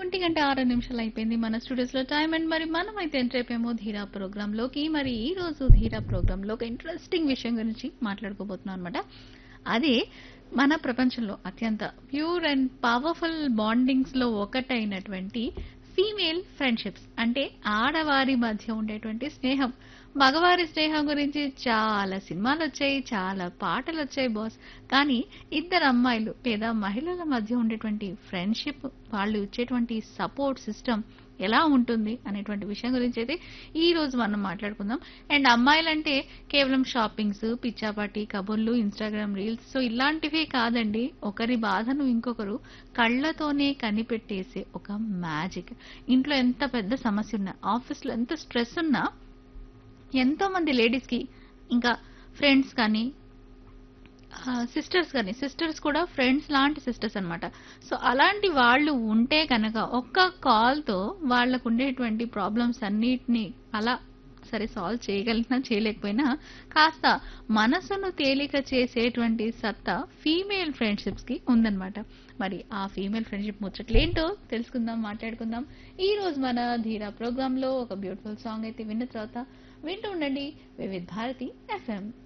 ఒంటి గంట ఆరు నిమిషాలు అయిపోయింది మన స్టూడియోస్ లో టైం అండ్ మరి మనం అయితే ఎంటర్ అయిపోయాము ధీరా ప్రోగ్రామ్ లోకి మరి ఈ రోజు ధీరా ప్రోగ్రామ్ లో ఒక ఇంట్రెస్టింగ్ విషయం గురించి మాట్లాడుకోబోతున్నాం అనమాట అదే మన ప్రపంచంలో అత్యంత ప్యూర్ అండ్ పవర్ఫుల్ బాండింగ్స్ లో ఒకటైనటువంటి ఫీమేల్ ఫ్రెండ్షిప్స్ అంటే ఆడవారి మధ్య ఉండేటువంటి స్నేహం మగవారి స్నేహం గురించి చాలా సినిమాలు వచ్చాయి చాలా పాటలు వచ్చాయి బాస్ కానీ ఇద్దరు అమ్మాయిలు లేదా మహిళల మధ్య ఉండేటువంటి ఫ్రెండ్షిప్ వాళ్ళు ఇచ్చేటువంటి సపోర్ట్ సిస్టమ్ ఎలా ఉంటుంది అనేటువంటి విషయం గురించి అయితే ఈ రోజు మనం మాట్లాడుకుందాం అండ్ అమ్మాయిలంటే కేవలం షాపింగ్స్ పిచ్చాపాటి కబుర్లు ఇన్స్టాగ్రామ్ రీల్స్ సో ఇలాంటివే కాదండి ఒకరి బాధను ఇంకొకరు కళ్ళతోనే కనిపెట్టేసే ఒక మ్యాజిక్ ఇంట్లో ఎంత పెద్ద సమస్య ఉన్నా ఆఫీస్లో ఎంత స్ట్రెస్ ఉన్నా ఎంతో మంది లేడీస్ కి ఇంకా ఫ్రెండ్స్ కానీ సిస్టర్స్ కానీ సిస్టర్స్ కూడా ఫ్రెండ్స్ లాంటి సిస్టర్స్ అన్నమాట సో అలాంటి వాళ్ళు ఉంటే కనుక ఒక్క కాల్తో వాళ్ళకు ఉండేటువంటి ప్రాబ్లమ్స్ అన్నిటినీ అలా సరే సాల్వ్ చేయగలిగినా చేయలేకపోయినా కాస్త మనసును తేలిక చేసేటువంటి సత్తా ఫీమేల్ ఫ్రెండ్షిప్స్ కి ఉందన్నమాట మరి ఆ ఫీమేల్ ఫ్రెండ్షిప్ ముచ్చట్లేంటో తెలుసుకుందాం మాట్లాడుకుందాం ఈ రోజు మన ధీరా ప్రోగ్రామ్ లో ఒక బ్యూటిఫుల్ సాంగ్ అయితే విన్న తర్వాత వింటూ ఉండండి వివిధ్ భారతి ఎఫ్ఎం